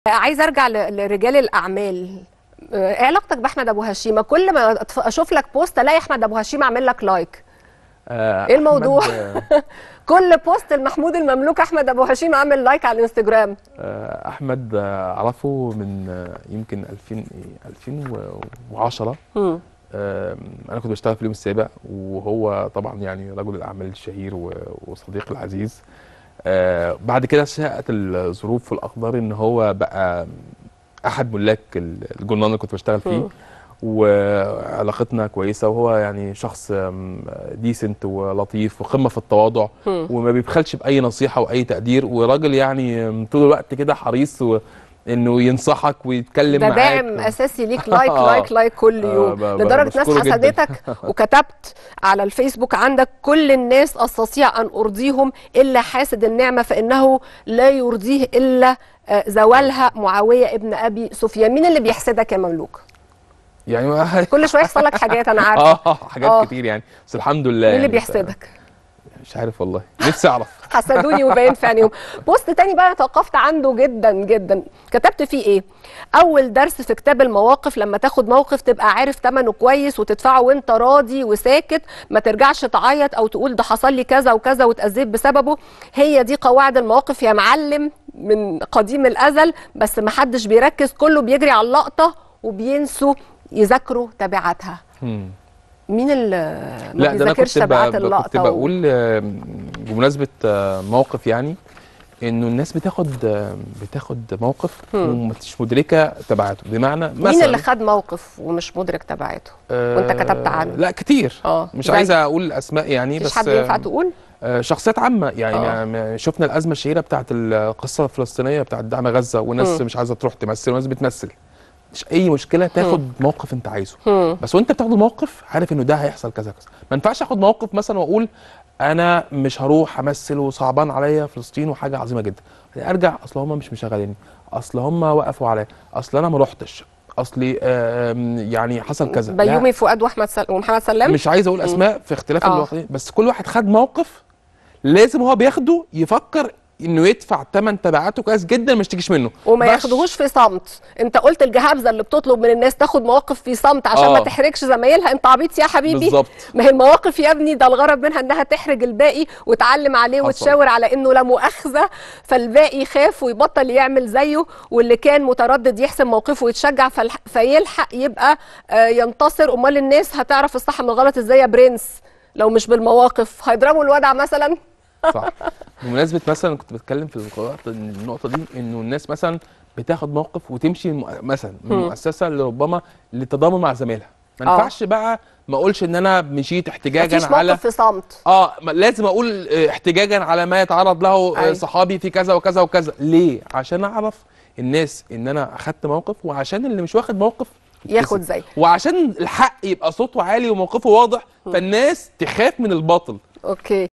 عايزه ارجع ل- لرجال الاعمال آه، ايه علاقتك باحمد ابو هشيمه كل ما أتف- اشوف لك بوست الاقي احمد ابو هشيمه عامل لك لايك آه، ايه الموضوع أحمد، آه، كل بوست المحمود المملوك احمد ابو هشيمه عامل لايك على الانستجرام آه، احمد آه، اعرفه من آه، يمكن 2000 إيه، 2010 مم. آم، انا كنت بشتغل في اليوم السابع وهو طبعا يعني رجل الاعمال الشهير و- وصديقي العزيز آه، بعد كده شاءت الظروف والاقدار ان هو بقى احد ملاك الجورنال اللي كنت بشتغل فيه مم. وعلاقتنا كويسه وهو يعني شخص ديسنت ولطيف وقمه في التواضع مم. وما بيبخلش باي نصيحه واي تقدير وراجل يعني أم، طول الوقت كده حريص و- انه ينصحك ويتكلم ده معاك داعم اساسي ليك لايك لايك لايك كل آه، يوم ب- ب- لدرجه ناس بشكره جداً. حسدتك وكتبت على الفيسبوك عندك كل الناس استطيع ان ارضيهم الا حاسد النعمه فانه لا يرضيه الا آه، زوالها معاويه ابن ابي سفيان مين اللي بيحسدك يا مملوك يعني ما- كل شويه يحصل لك حاجات انا عارفه اه حاجات آه. كتير يعني بس الحمد لله مين اللي يعني ف- بيحسدك مش عارف والله نفسي اعرف حسدوني وباين في عينيهم بوست تاني بقى توقفت عنده جدا جدا كتبت فيه ايه اول درس في كتاب المواقف لما تاخد موقف تبقى عارف ثمنه كويس وتدفعه وانت راضي وساكت ما ترجعش تعيط او تقول ده حصل لي كذا وكذا واتاذيت بسببه هي دي قواعد المواقف يا معلم من قديم الازل بس ما حدش بيركز كله بيجري على اللقطه وبينسوا يذاكروا تبعاتها مم. مين اللي ما لا ده انا بيذاكرش كنت ب- تبعات ب- اللقطه كنت بقول آه، بمناسبه آه، موقف يعني انه الناس بتاخد آه، بتاخد موقف ومش مدركه تبعاته بمعنى مين مثلا اللي خد موقف ومش مدرك تبعاته وانت كتبت عنه لا كتير اه مش زي- عايز اقول اسماء يعني مفيش بس حد ينفع تقول آه، شخصيات عامه يعني آه. ما- شفنا الازمه الشهيره بتاعت القصه الفلسطينيه بتاعت دعم غزه والناس مم. مش عايزه تروح تمثل وناس بتمثل مش اي مشكله تاخد موقف انت عايزه مم. بس وانت بتاخد الموقف عارف انه ده هيحصل كذا كذا ما ينفعش اخد موقف مثلا واقول انا مش هروح امثل وصعبان عليا فلسطين وحاجه عظيمه جدا ارجع اصل هم مش مشغليني اصل هم وقفوا عليا اصل انا ما رحتش اصلي آم، يعني حصل كذا لا، بيومي فؤاد واحمد سل... ومحمد سلام مش عايز اقول اسماء في اختلاف آه. الواقعين بس كل واحد خد موقف لازم هو بياخده يفكر انه يدفع ثمن تبعاته كويس جدا ما يشتكيش منه وما بس- ياخدوهوش في صمت انت قلت الجهابزه اللي بتطلب من الناس تاخد مواقف في صمت عشان ما آه. تحرجش زمايلها انت عبيط يا حبيبي بالظبط ما هي المواقف يا ابني ده الغرض منها انها تحرج الباقي وتعلم عليه حصل. وتشاور على انه لا مؤاخذه فالباقي يخاف ويبطل يعمل زيه واللي كان متردد يحسم موقفه ويتشجع فالح... فيلحق يبقى آه، ينتصر امال الناس هتعرف الصح من الغلط ازاي يا برنس لو مش بالمواقف هيضربوا الودع مثلا صح بمناسبه مثلا كنت بتكلم في النقطه النقطه دي انه الناس مثلا بتاخد موقف وتمشي م- مثلا من مم. مؤسسه لربما للتضامن مع زميلها ما آه. ينفعش بقى ما اقولش ان انا مشيت احتجاجا مفيش على موقف في صمت اه ما- لازم اقول آه، احتجاجا على ما يتعرض له آه، أيوة. صحابي في كذا وكذا وكذا ليه عشان اعرف الناس ان انا اخدت موقف وعشان اللي مش واخد موقف ياخد يتكسب. زي وعشان الحق يبقى صوته عالي وموقفه واضح فالناس تخاف من الباطل اوكي